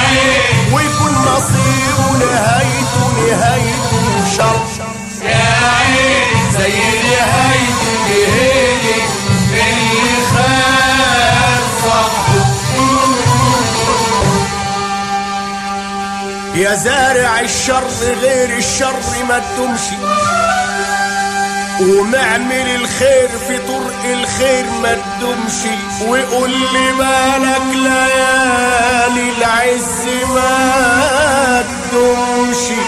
ويكون مصيره نهايته نهايته شر زي نهاية الجهيلي اللي خان صاحبه يا زارع الشر غير الشر ما تدومش ومعمل الخير في طرق الخير ما تدومش وقول لي بالك ليالي العز ما تدومش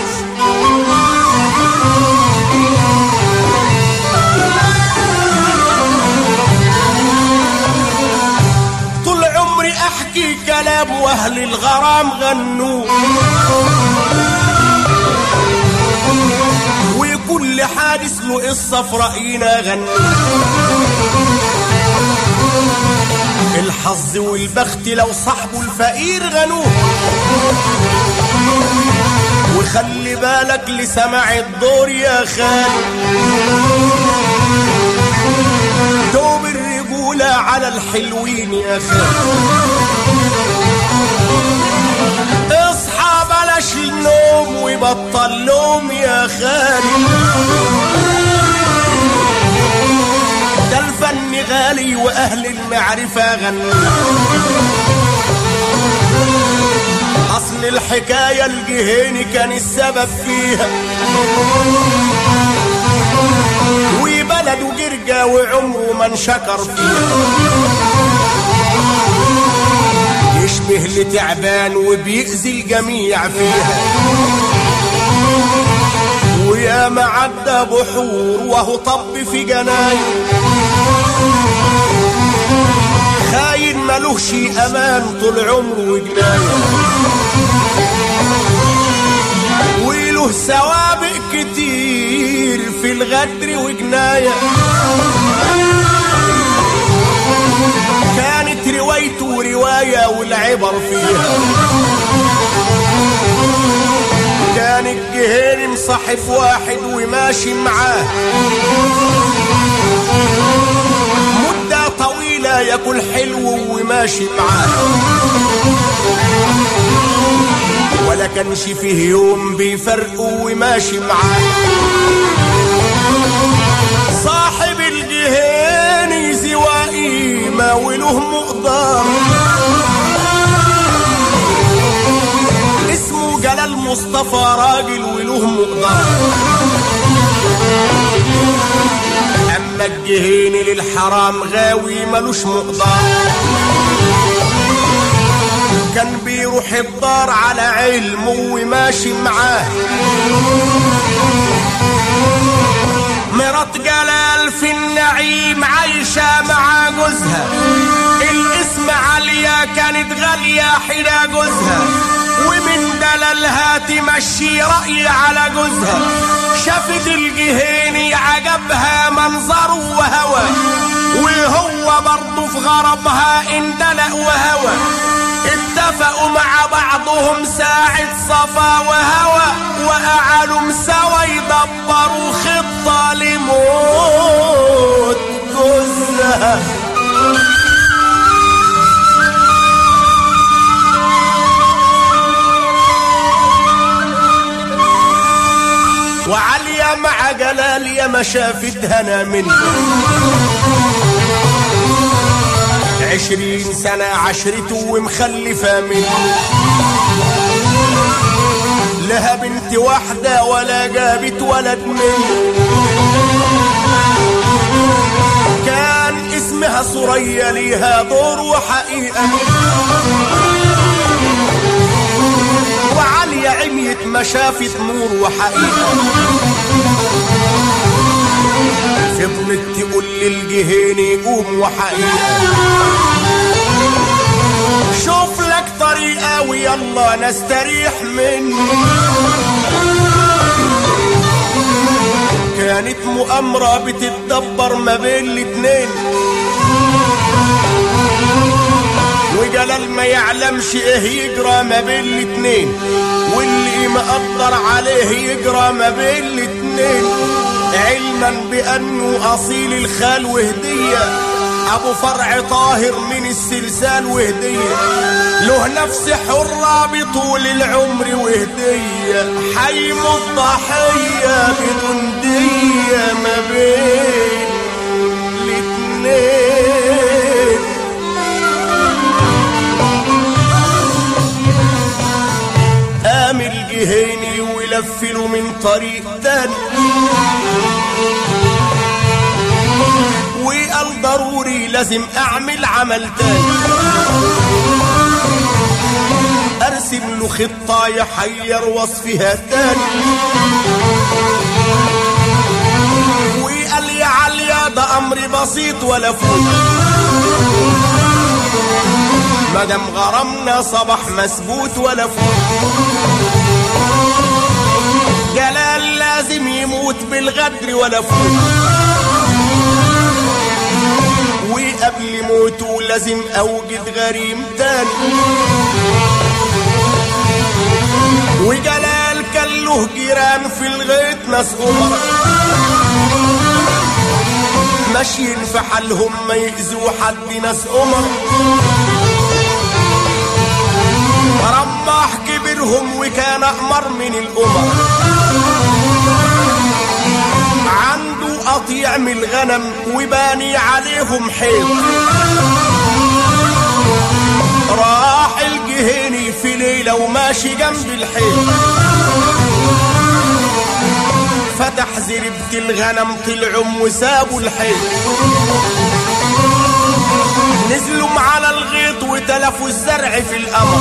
طول عمري احكي كلام واهل الغرام غنوا وكل حادث له قصه في راينا غنوا الحظ والبخت لو صاحبه الفقير غنوه وخلي بالك لسمع الدور يا خالي دوب الرجولة على الحلوين يا خالي اصحى بلاش النوم وبطل لوم يا خالي ده الفن غالي واهل المعرفة غنوا اصل الحكاية الجهيني كان السبب فيها وبلده جرجة وعمره ما انشكر فيها يشبه لتعبان وبيأذي الجميع فيها ويا معدى بحور وهو طب في جناين خاين ملوش امان طول عمره وجنايه وله سوابق كتير في الغدر وجنايه كانت روايته رواية والعبر فيها كان الجهيني مصاحب واحد وماشي معاه مدة طويلة ياكل حلو وماشي معاه ولا كانش فيه يوم بيفرقه وماشي معاه صاحب الجهيني زوائي ما وله مقدار اسمه جلال مصطفى راجل وله مقدار اما الجهيني للحرام غاوي ملوش مقدار كان بيروح الدار على علمه وماشي معاه مرات جلال في النعيم عايشة مع جوزها الاسم عالية كانت غالية حدا جوزها ومن دلالها تمشي رأي على جوزها شافت الجهيني عجبها منظره وهوى وهو برضه في غربها اندلق وهوى اتفقوا مع بعضهم ساعة صفا وهوى وقعدوا سوا يدبروا خطة لموت جوزها وعليا مع جلال يا ما شافتها انا منه عشرين سنة عشرته ومخلفة منه لها بنت واحدة ولا جابت ولد منه كان اسمها سرية ليها دور وحقيقة وعالية عميت ما شافت نور وحقيقة فضلت تقول للجهيني قوم وحقيقة شوف لك طريقة ويلا نستريح منه كانت مؤامرة بتتدبر ما بين الاتنين وجلال ما يعلمش ايه يجرى ما بين الاتنين واللي مقدر عليه يجرى ما بين الاتنين علما بانه اصيل الخال وهديه ابو فرع طاهر من السلسال وهدية له نفس حرة بطول العمر وهدية حيم الضحية بدون دية ما بين الاتنين قام الجهيني ولفله من طريق تاني وقال ضروري لازم اعمل عمل تاني ارسم له خطة يحير وصفها تاني وقال يا عليا ده امر بسيط ولا فوت مادام غرمنا صباح مسبوت ولا فوت جلال لازم يموت بالغدر ولا فوت وقبل موته لازم اوجد غريم تاني وجلال كان له جيران في الغيط ناس امراء ماشيين في حالهم ما يأذوا حد ناس امراء رماح كبرهم وكان أمر من الأمر عنده قطيع من الغنم وباني عليهم حيط راح الجهيني في ليلة وماشي جنب الحيط فتح زربة الغنم طلعوا وسابوا الحيط نزلوا على الغيط وتلفوا الزرع في القمر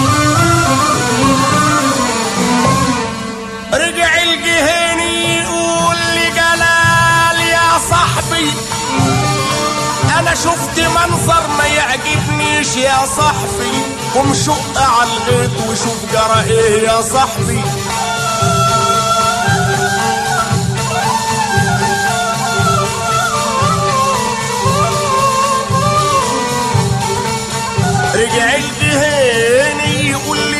رجع الجهيني يقول لجلال يا صاحبي انا شفت منظر ما يعجبنيش يا صاحبي قوم شق على الغيط وشوف جرى ايه يا صاحبي رجع الجهيني يقول لي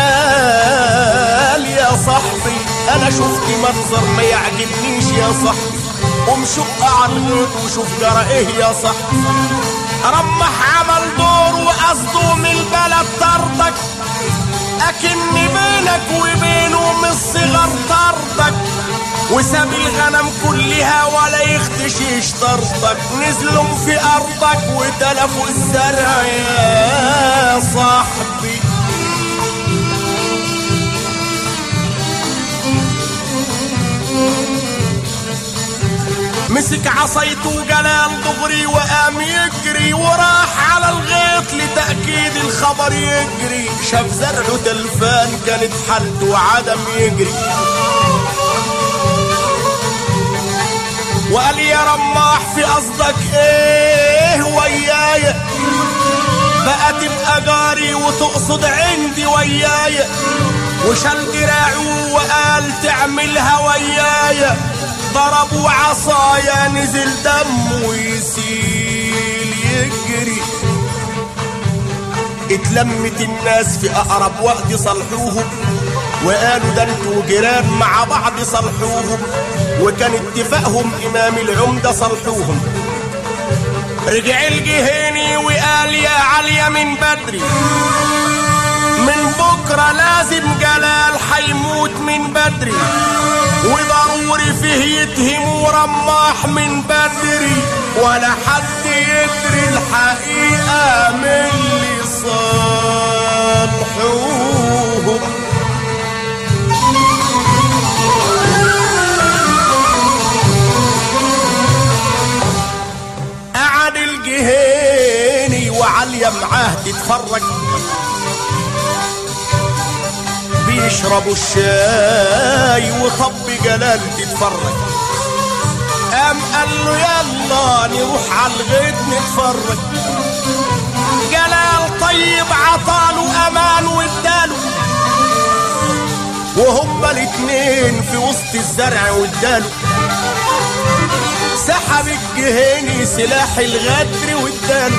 جلال يا صاحبي انا شفت منظر ما يعجبنيش يا صاحبي قوم شق على الغيط وشوف جرى ايه يا صاحبي رمح عمل دور وقصده من البلد طردك اكن بينك وبينه من الصغر طردك وساب الغنم كلها ولا يختشيش طردك نزلوا في ارضك وتلفوا الزرع يا صاحبي مسك عصايته جلال دغري وقام يجري وراح على الغيط لتأكيد الخبر يجري شاف زرعه تلفان كانت حالته عدم يجري وقال يا رماح في قصدك ايه ويايا بقى تبقى جاري وتقصد عندي ويايا وشال دراعه وقال تعملها ويايا ضربوا عصايا نزل دمه يسيل يجري اتلمت الناس في اقرب وقت صلحوهم وقالوا ده انتوا جيران مع بعض صلحوهم وكان اتفاقهم امام العمده صلحوهم رجع الجهيني وقال يا عليا من بدري من بكرة لازم جلال حيموت من بدري وضروري فيه يتهموا رماح من بدري ولا حد يدري الحقيقة من اللي صالحوهم قعد الجهيني وعليا معاه تتفرج بيشربوا الشاي وطب جلال تتفرج قام قال له يلا نروح على الغيط نتفرج جلال طيب عطاله امان واداله وهما الاتنين في وسط الزرع واداله سحب الجهيني سلاح الغدر واداله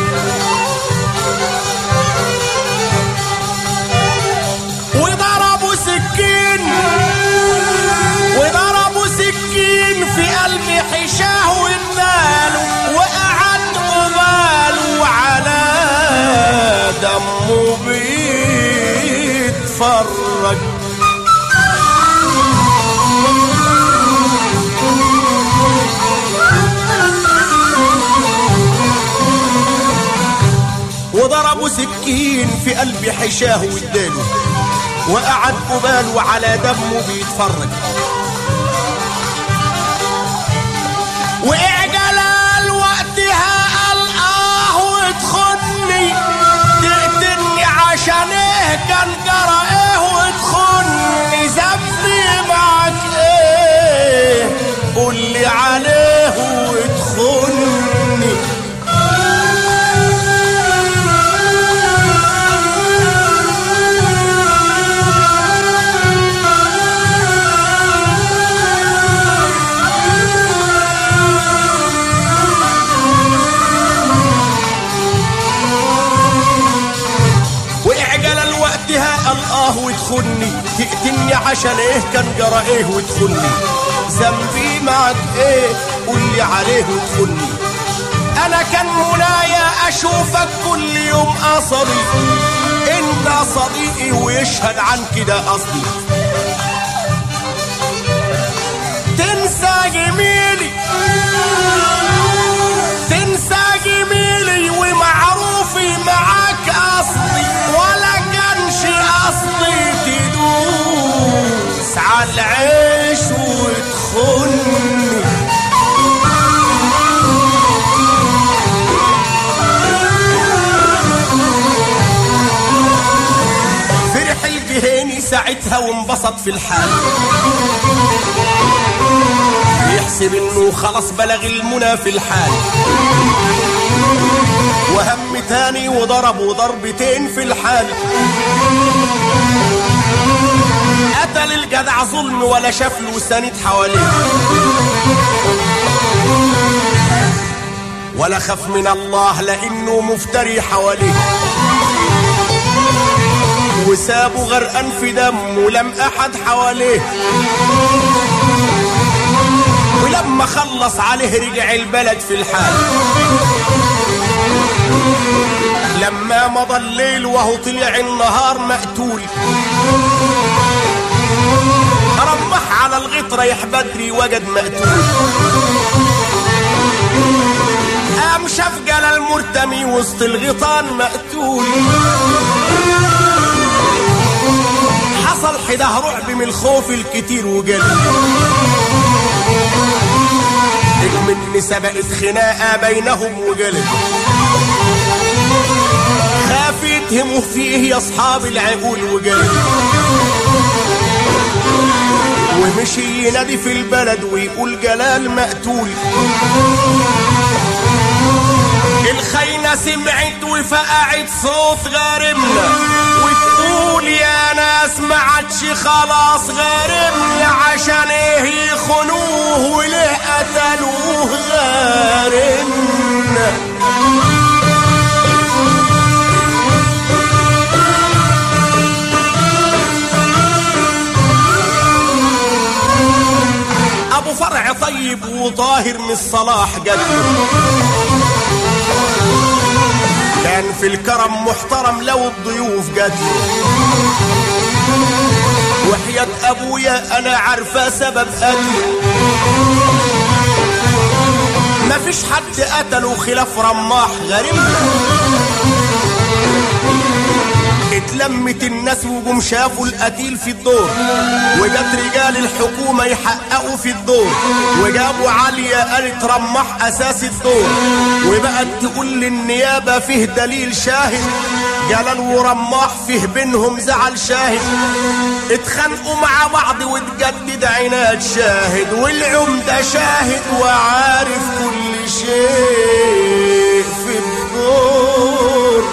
وضربوا سكين وضربوا سكين في قلب حشاه واداله وقعد قباله ويتفرج وضربوا سكين في قلب حشاه واداله وقعد قباله على دمه بيتفرج واعجلال وقتها قال اه وتخني تقتلني عشان ايه كان جرى ايه وتخني ذنبي معك ايه قول لي عليه وتخني واعجل وقتها قال اه وتخني تقتلني عشان ايه كان جرى ايه وتخني ذنبي معك ايه قول لي عليه وتخني انا كان منايا اشوفك كل يوم قصري انت صديقي ويشهد عن كده قصدي تنسى جميلي تنسى جميلي ومعروفي معاك اصلي ولا كانش قصدي تدوس على العيش وتخني فرح الجهيني ساعتها وانبسط في الحال يحسب انه خلاص بلغ المنى في الحال وهم تاني وضربوا ضربتين في الحال قتل الجدع ظلم ولا شاف له سند حواليه ولا خاف من الله لانه مفتري حواليه وسابه غرقان في دمه لم احد حواليه ولما خلص عليه رجع البلد في الحال لما مضى الليل وهو طلع النهار مقتول رمح على الغيط رايح بدري وجد مقتول قام شاف جلال مرتمي وسط الغيطان مقتول حصل حده رعب من الخوف الكتير وجلي من سبقت خناقة بينهم وجلد خاف يتهموا فيه يا اصحاب العقول وجلد ومشي ينادي في البلد ويقول جلال مقتول الخاينة سمعت وفقعت صوت غارمنا وتقول يا ناس ما عادش خلاص غارمنا عشان ايه يخنوه وليه قتلوه غارمنا ابو فرع طيب وطاهر من الصلاح قدره كان في الكرم محترم لو الضيوف قتله وحياة ابويا انا عارفة سبب قتله مفيش حد قتله خلاف رماح غريب اتلمت الناس وجم شافوا القتيل في الدور وجت رجال الحكومة يحققوا في الدور وجابوا عليا قالت رمح أساس الدور وبقت تقول للنيابة فيه دليل شاهد جلال ورماح فيه بينهم زعل شاهد اتخانقوا مع بعض وتجدد عناد شاهد والعمدة شاهد وعارف كل شيء في الدور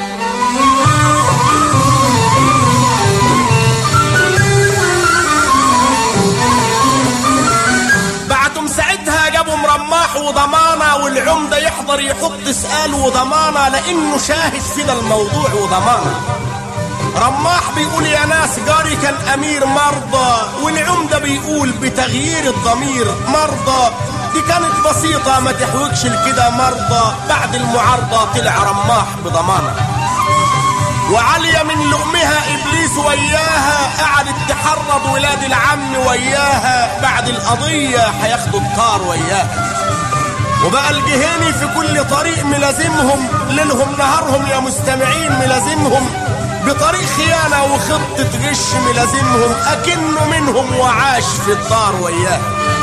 بعتم ساعتها جابوا مرماح وضمانة والعمدة يحضر يحط سؤال وضمانة لأنه شاهد في ده الموضوع وضمانة رماح بيقول يا ناس جاري كان أمير مرضى والعمدة بيقول بتغيير الضمير مرضى دي كانت بسيطة ما تحوجش لكده مرضى بعد المعارضة طلع رماح بضمانة وعالية من لؤمها إبليس وياها قعدت تحرض ولاد العم وياها بعد القضية هياخدوا الطار وياها وبقى الجهيني في كل طريق ملازمهم ليلهم نهارهم يا مستمعين ملازمهم بطريق خيانة وخطة غش ملازمهم أكنه منهم وعاش في الدار وياه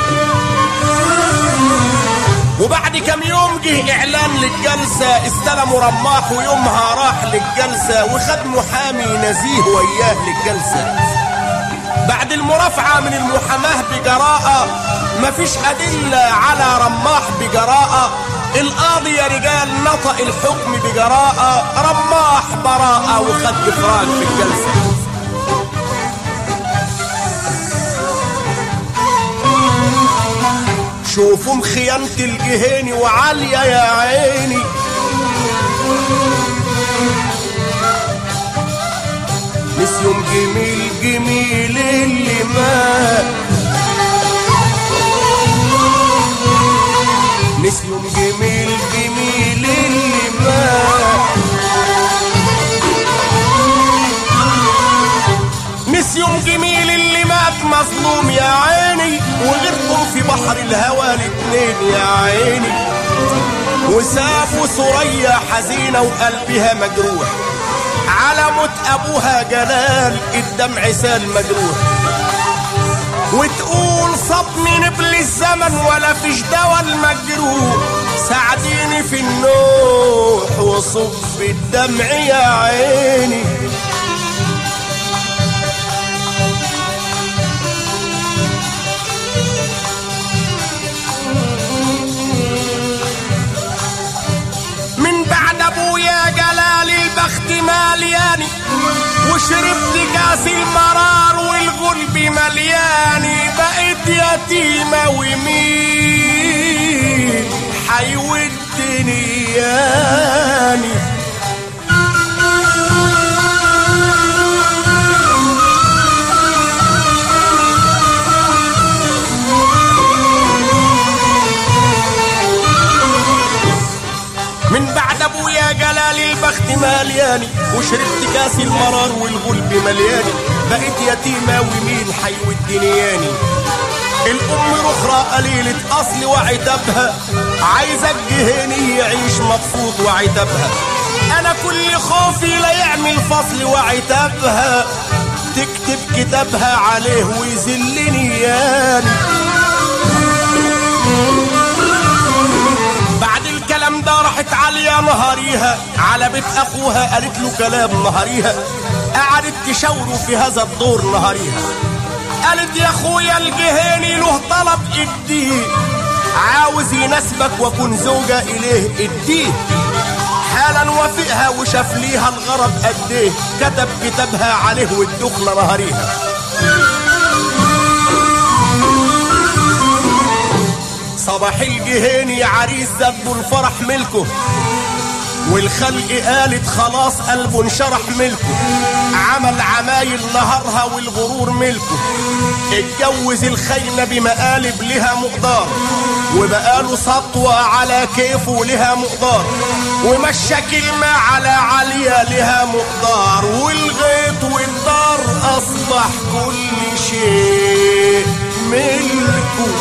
وبعد كم يوم جه إعلان للجلسة استلموا رماح ويومها راح للجلسة وخد محامي نزيه وياه للجلسة بعد المرافعة من المحاماة بجراءة مفيش أدلة على رماح بجراءة القاضي يا رجال نطق الحكم بجراءة رماح براءة وخد إفراج في الجلسة شوفوا خيانة الجهيني وعالية يا عيني نسيهم جميل جميل اللي مات نسيهم جميل جميل اللي مات نسيهم جميل اللي مات مظلوم يا عيني وغيركم في بحر الهوى الاتنين يا عيني وسافوا ثريا حزينة وقلبها مجروح على موت ابوها جلال الدمع سال مجروح وتقول صبني نبل الزمن ولا فيش دوا المجروح ساعديني في النوح وصب الدمع يا عيني من بعد ابويا جلال البخت ملياني وشربت كاس المرار والقلب ملياني بقيت يتيمة ومين حيودني ياني من بعد ابويا جلال البخت ملياني وشربت كاس المرار والغلب ملياني بقيت يتيمة ومين حيودني ياني الام الاخرى قليلة اصل وعتابها عايزة الجهني يعيش مبسوط وعتابها انا كل خوفي لا يعمل فصل وعتابها تكتب كتابها عليه ويذلني ياني بعد الكلام ده راحت عالية نهاريها على بيت اخوها قالت له كلام نهاريها قعدت تشاوره في هذا الدور نهاريها قالت يا اخويا الجهيني له طلب اديه عاوز يناسبك واكون زوجة اليه اديه حالا وافقها وشاف ليها الغرض قد ايه كتب كتابها عليه والدخلة نهاريها صباح الجهيني عريس ذنبه الفرح ملكه والخلق قالت خلاص قلبه انشرح ملكه عمل عمايل نهارها والغرور ملكه اتجوز الخينة بمقالب لها مقدار وبقاله سطوة على كيفه لها مقدار ومشى كلمة على عالية لها مقدار والغيط والدار أصبح كل شيء ملكه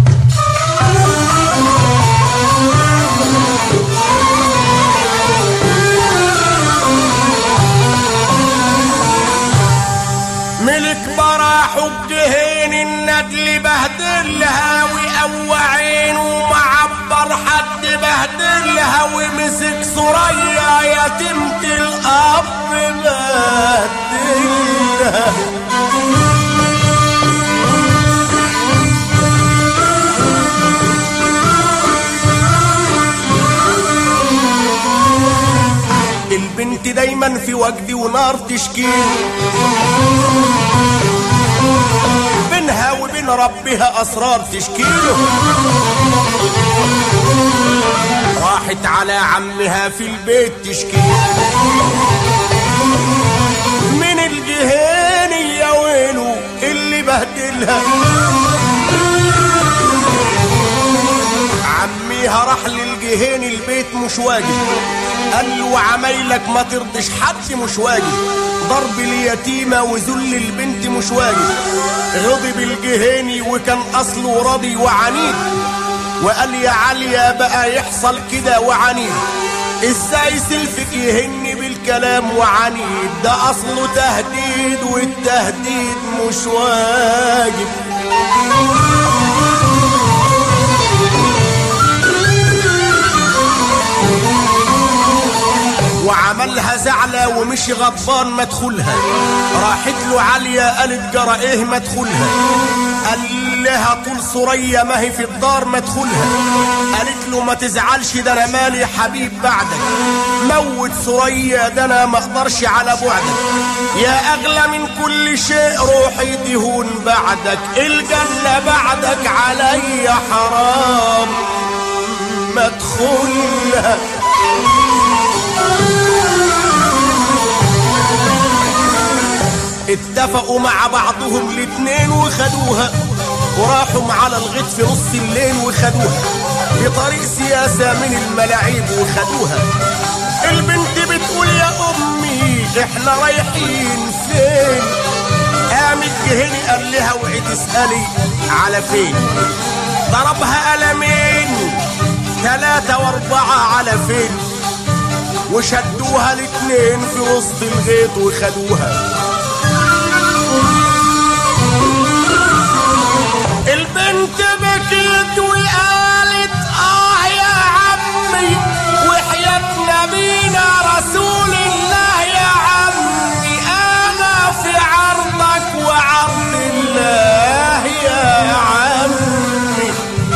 ملك براح الدهين الندل بهدلها وقوى عينه معبر حد بهدلها ومسك ثريا يتيمة الأب بهدلها البنت دايما في وجدي ونار تشكيل بينها وبين ربها اسرار تشكيله راحت على عمها في البيت تشكيله من الجهاني يا ويله اللي بهدلها عميها راح للجهاني البيت مش واجب قال له وعمايلك ما ترضش حد مش واجب ضرب اليتيمة وذل البنت مش واجب غضب الجهيني وكان أصله راضي وعنيد وقال يا عليا بقى يحصل كده وعنيد ازاي سلفك يهني بالكلام وعنيد ده اصله تهديد والتهديد مش واجب وعملها زعلة ومشي غضبان مدخلها راحت له عالية قالت جرى ايه مدخلها قال لها طول سوريا ما هي في الدار مدخلها قالت له ما تزعلش ده انا مالي حبيب بعدك موت سوريا ده انا ما اقدرش على بعدك يا اغلى من كل شيء روحي تهون بعدك الجنة بعدك عليا حرام مدخلها اتفقوا مع بعضهم الاتنين وخدوها وراحوا على الغيط في نص الليل وخدوها بطريق سياسة من الملاعيب وخدوها البنت بتقول يا امي احنا رايحين فين قامت جهني قال لها اوعي تسألي على فين ضربها قلمين ثلاثة واربعة على فين وشدوها الاتنين في وسط الغيط وخدوها البنت بكيت وقالت اه يا عمي وحياة نبينا رسول الله يا عمي انا في عرضك وعرض الله يا عمي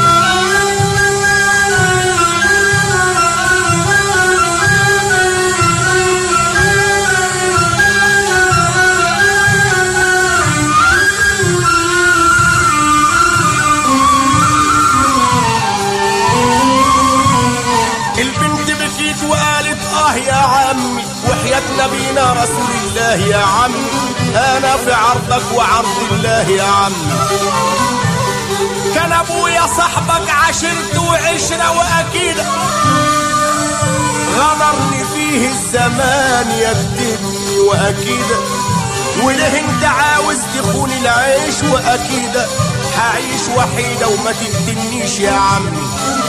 البنت بكيت وقالت اه يا عمي وحياة نبينا رسول الله يا عمي انا في عرضك وعرض الله يا عمي كان ابويا صاحبك عشرت وعشرة واكيد غدرني فيه الزمان يكتبني واكيد وليه انت عاوز تخون العيش واكيد هعيش وحيدة وما تقتلنيش يا عمي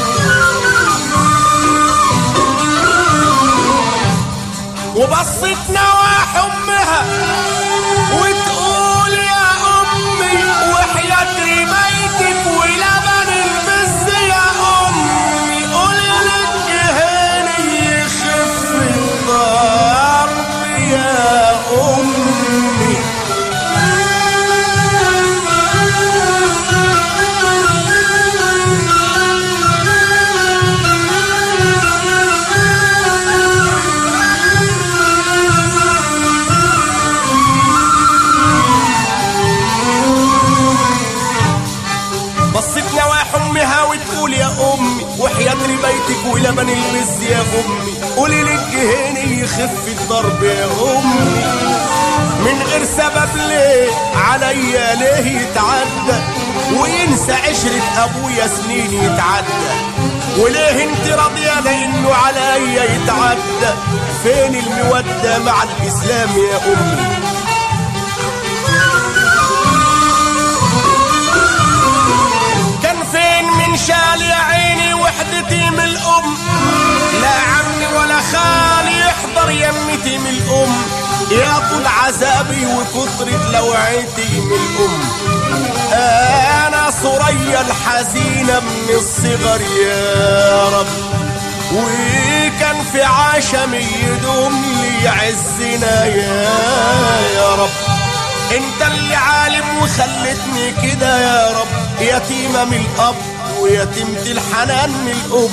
وبصت نواح امها وتقول يا امي وحياة رميتك ولبن البز يا امي قولي لك هاني يخف الضرب يا امي بصت نواح امها وتقول يا امي وحياة بيتك ولبن الرز يا امي قولي للجهيني يخف الضرب يا امي من غير سبب ليه عليا ليه يتعدى وينسى عشرة ابويا سنين يتعدى وليه انت راضية لانه عليا يتعدى فين المودة مع الاسلام يا امي كان فين من شال يا عيني وحدتي من الأم لا عمي ولا خالي يحضر يمتي من الأم يا طول عذابي وكثرة لوعتي من الأم أنا ثريا الحزينة من الصغر يا رب وكان في عشم يدوم لي عزنا يا يا رب انت اللي عالم وخلتني كده يا رب يتيمة من الأب ويتيمة الحنان من الأم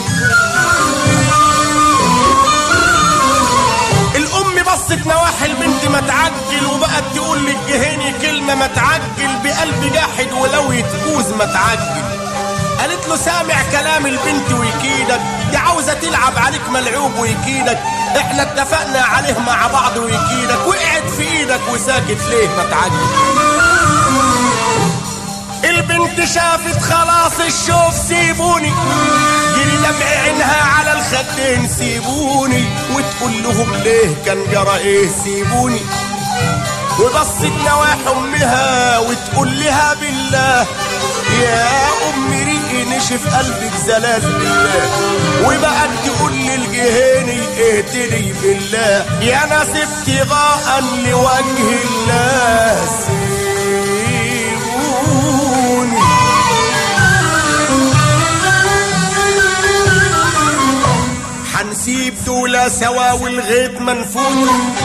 الأم بصت نواحي البنت ما تعجل وبقت تقول للجهيني كلمة ما تعجل بقلب جاحد ولو يتجوز ما تعجل قالت له سامع كلام البنت ويكيدك دي عاوزة تلعب عليك ملعوب ويكيدك احنا اتفقنا عليه مع بعض ويكيدك وقعت في ايدك وساكت ليه ما تعجل البنت شافت خلاص الشوف سيبوني جري دمع عينها على الخد كلمتين سيبوني وتقول لهم ليه كان جرى ايه سيبوني وبصت نواح امها وتقول لها بالله يا ام ريقي نشف قلبك زلال بالله وبقت تقول للجهيني اهدني بالله يا ناس ابتغاء لوجه الله سيبوني حنسيب دولة سوا والغيط منفوت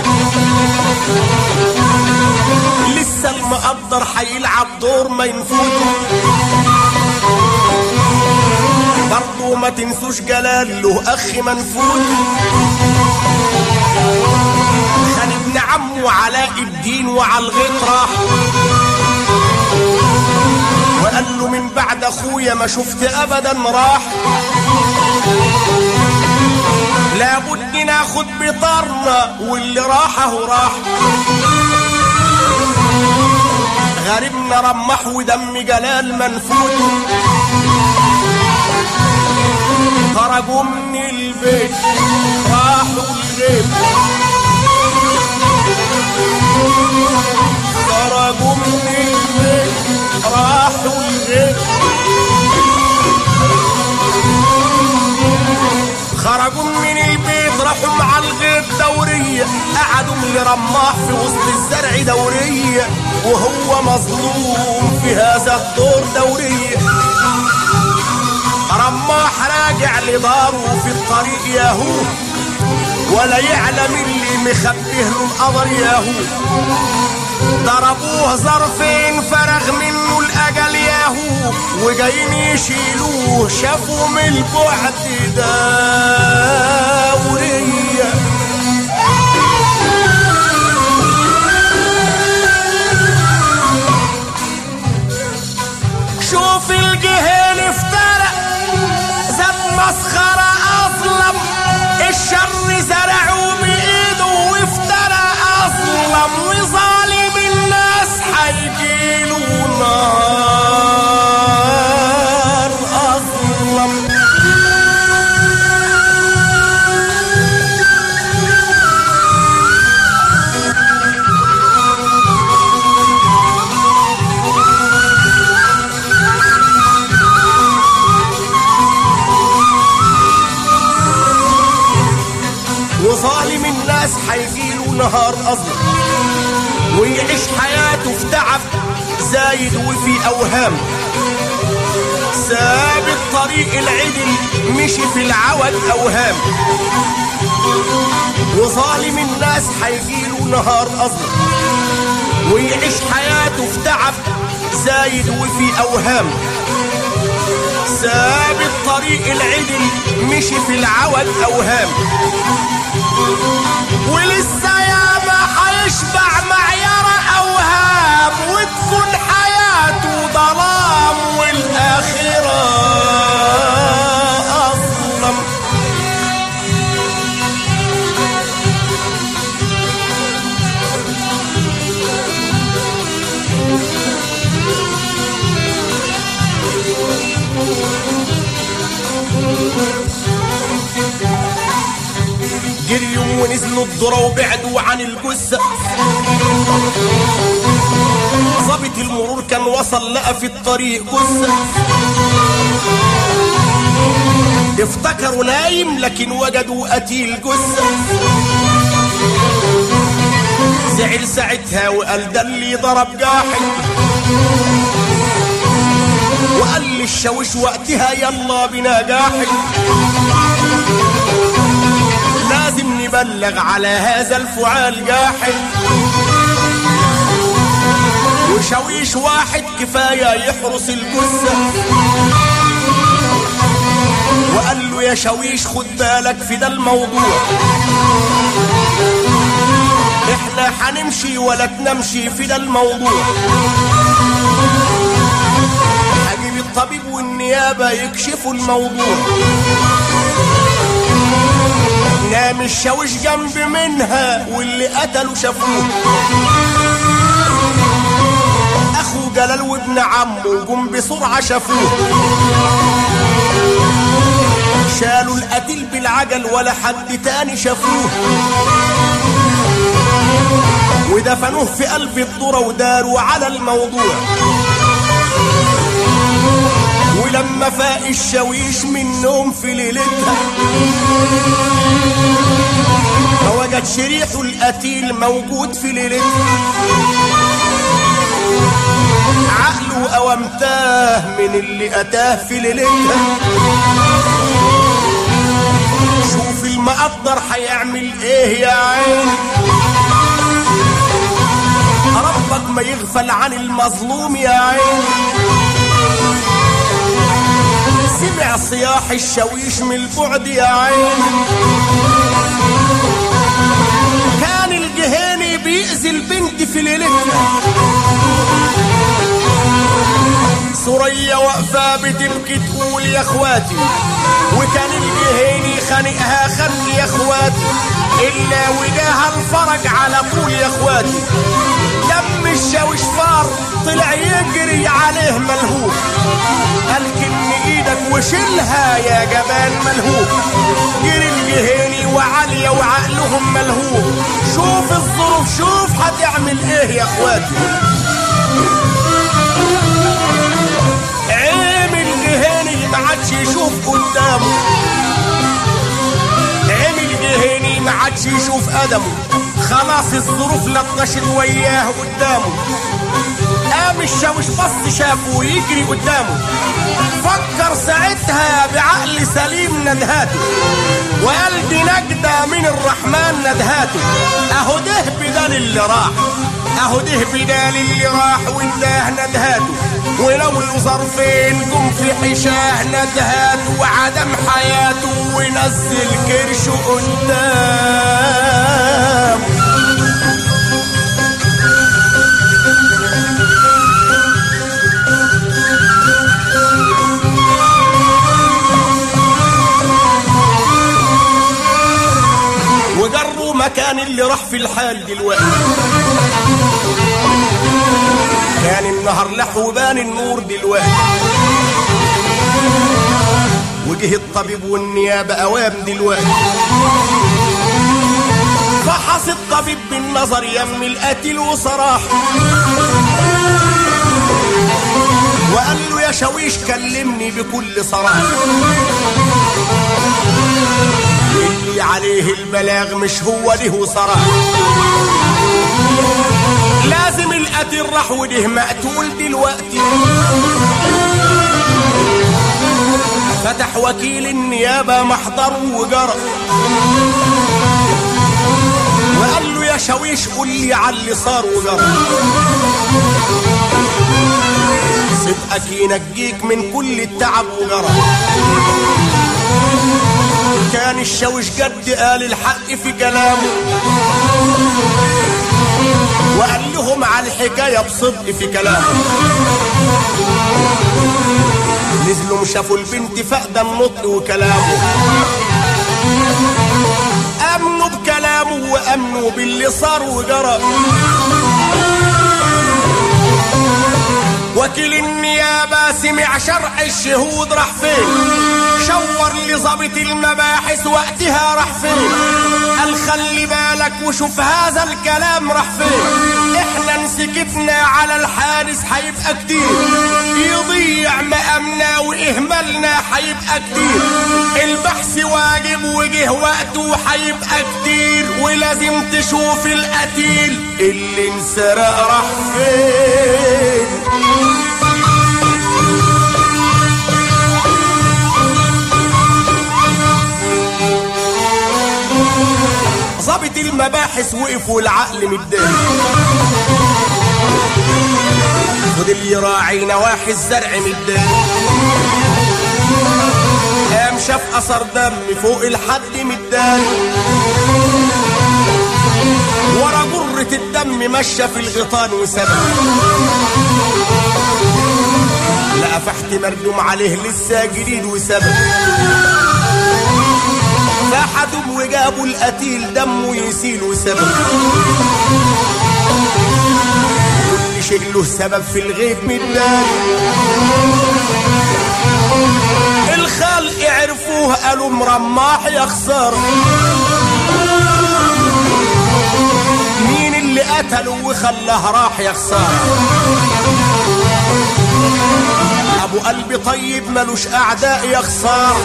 لسه المقدر حيلعب دور ما ينفوته برضه ما تنسوش جلال له اخ منفوت خان ابن عمه علاء الدين وعلى الغيط راح وقال له من بعد اخويا ما شفت ابدا راح لابد ناخد بطارنا واللي راح اهو راح غريبنا رمح ودم جلال منفوت خرجوا من البيت راحوا الغيب خرجوا من البيت راحوا الغيب خرجوا من البيت راحوا مع الغيط دورية قعدوا من رماح في وسط الزرع دورية وهو مظلوم في هذا الدور دورية رماح راجع لداره في الطريق ياهو ولا يعلم اللي مخبيه له القدر ياهو ضربوه ظرفين فرغ منه الاجل ياهو وجايين يشيلوه شافوا من البعد داوريه شوف الجهل افترق زاد مسخرة أظلم الشر زرعه بإيده وافترى أظلم وظالم الناس حيجيله نار أظلم وظالم الناس حيجيله نهار أظلم ويعيش حياته في تعب زايد وفي أوهام ساب الطريق العدل مشي في العوج أوهام وظالم الناس حيجيله نهار أظلم ويعيش حياته في تعب زايد وفي أوهام ساب الطريق العدل مشي في العوج أوهام ولسه ياما هيشبع معيار اوهام وتكون حياته ظلام والاخره اظلم جريوا ونزلوا الذرة وبعدوا عن الجثة ظابط المرور كان وصل لقى في الطريق جثة افتكروا نايم لكن وجدوا قتيل جثة زعل ساعتها وقال ده اللي ضرب جاحد وقال للشاويش وقتها يلا بنا جاحد لازم نبلغ على هذا الفعال جاحد وشويش واحد كفاية يحرس الجثة وقال له يا شويش خد بالك في ده الموضوع احنا هنمشي ولا تنمشي في ده الموضوع هجيب الطبيب والنيابة يكشفوا الموضوع نام الشاوش جنب منها واللي قتلوا شافوه اخو جلال وابن عمه جم بسرعة شافوه شالوا القتيل بالعجل ولا حد تاني شافوه ودفنوه في قلب الذرة وداروا على الموضوع ولما فاق الشاويش من نوم في ليلتها ما وجدش ريحه القتيل موجود في ليلتها عقله أوامتاه من اللي أتاه في ليلتها شوف المقدر هيعمل ايه يا عين ربك ما يغفل عن المظلوم يا عين سمع صياح الشويش من البعد يا عين كان الجهيني بيأذي البنت في ليلتها سوريا واقفة بتبكي تقول يا اخواتي وكان الجهيني خانقها خن يا اخواتي إلا وجاها الفرج على طول يا اخواتي دم الشاوش فار طلع يجري عليه ملهوف قال كن ايدك وشيلها يا جبان ملهوف جري الجهيني وعليا وعقلهم ملهوف شوف الظروف شوف هتعمل ايه يا اخواتي عيم الجهيني ما عادش يشوف قدامه عيم الجهيني ما عادش يشوف قدمه خلاص الظروف لطشت وياه قدامه قام الشاوش بص شافه يجري قدامه فكر ساعتها بعقل سليم ندهاته وقال دي نجدة من الرحمن ندهاته اهو ده بدال اللي راح اهو ده بدال اللي راح وانتهى ندهاته ولو له ظرفين جم في حشاه ندهاته وعدم حياته ونزل كرشه قدام وجروا مكان اللي راح في الحال دلوقتي كان النهر لح وبان النور دلوقتي وجه الطبيب والنيابة أوام دلوقتي فحص الطبيب بالنظر يم القتيل وصراح وقال له يا شويش كلمني بكل صراحة اللي عليه البلاغ مش هو له صراحة لازم القتيل راح وده مقتول دلوقتي فتح وكيل النيابة محضر وجرى وقال له يا شويش قول لي على اللي صار وجرى صدقك ينجيك من كل التعب وجرى كان الشوش جد قال الحق في كلامه وقال لهم على الحكاية بصدق في كلامه نزلوا شافوا البنت فقد النطق وكلامه امنوا بكلامه وامنوا باللي صار وجرى وكيل النيابة سمع شرح الشهود راح فين شور لظابط المباحث وقتها راح فين قال خلي بالك وشوف هذا الكلام راح فين احنا نسكتنا على الحادث هيبقى كتير يضيع مقامنا واهمالنا هيبقى كتير البحث واجب وجه وقته هيبقى كتير ولازم تشوف القتيل اللي انسرق راح فين ظابط المباحث وقف والعقل متضايق فضل يراعي نواحي الزرع متضايق قام شاف اثر دم فوق الحد متضايق ورا جرة الدم مشى في الغيطان وسبق لقى فحت مردوم عليه لسه جديد وسبق فحدوا وجابوا القتيل دمه يسيل وسبب كل شيء له سبب في الغيب من الخلق عرفوا ابوه قالوا مرماح يا خسارة مين اللي قتله وخلاه راح يا خسارة ابو قلبي طيب ملوش اعداء يا خسارة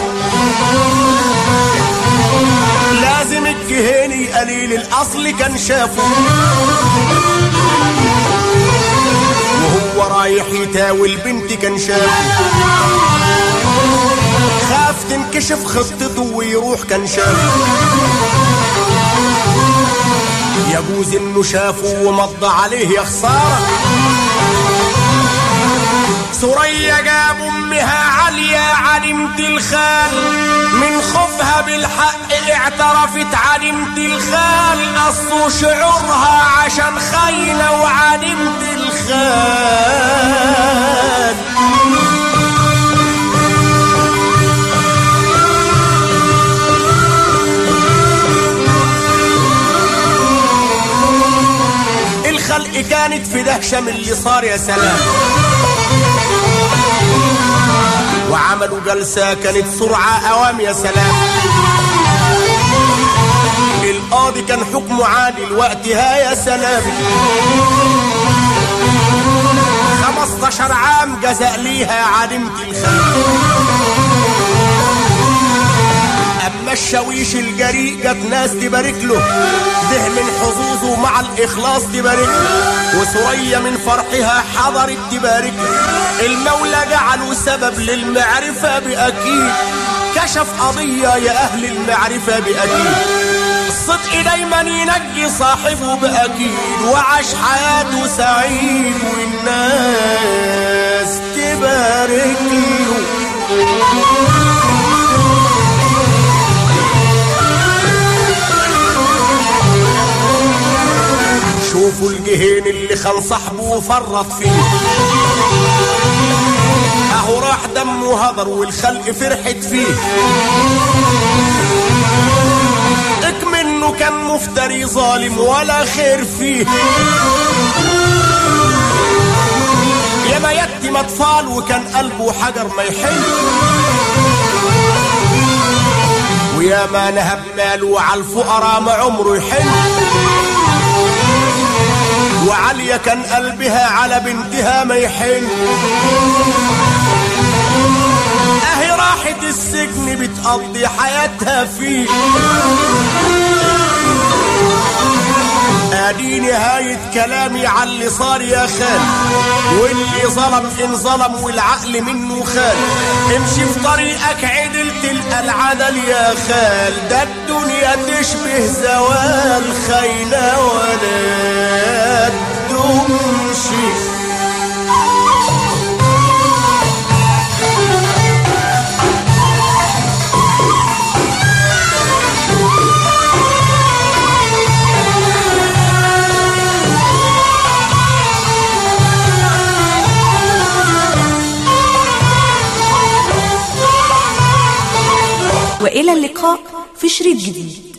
لازم الجهيني قليل الاصل كان شافه وهو رايح يتاوي البنت كان شافه خاف تنكشف خطته ويروح كان شافه يجوز انه شافه ومضى عليه يا خساره ثريا جاب امها عالية علمت الخال من خوفها بالحق اعترفت علمت الخال اصل شعورها عشان خاينة وعلمت الخال الخلق كانت في دهشة من اللي صار يا سلام وعملوا جلسة كانت سرعة أوام يا سلام القاضي كان حكمه عادل وقتها يا سلام خمستاشر عام جزاء ليها علمت الخير أما الشويش الجريء جت ناس تبارك له ده من حظوظه مع الإخلاص تبارك له وثريا من فرحها حضرت تبارك له المولى جعله سبب للمعرفة بأكيد كشف قضية يا أهل المعرفة بأكيد الصدق دايما ينجي صاحبه بأكيد وعاش حياته سعيد والناس تبارك له شوفوا الجهين اللي خان صاحبه وفرط فيه اهو راح دمه هدر والخلق فرحت فيه اكمنه كان مفتري ظالم ولا خير فيه يا ما يتم اطفال وكان قلبه حجر ما يحل ويا ما نهب ماله على الفقراء ما عمره يحل وعليا كان قلبها على بنتها ما يحن اهي راحت السجن بتقضي حياتها فيه ادي نهاية كلامي على اللي صار يا خال واللي ظلم ان ظلم والعقل منه خال امشي في طريقك عدل تلقى العدل يا خال ده الدنيا تشبه زوال خينا ولا تمشي وإلى اللقاء في شريط جديد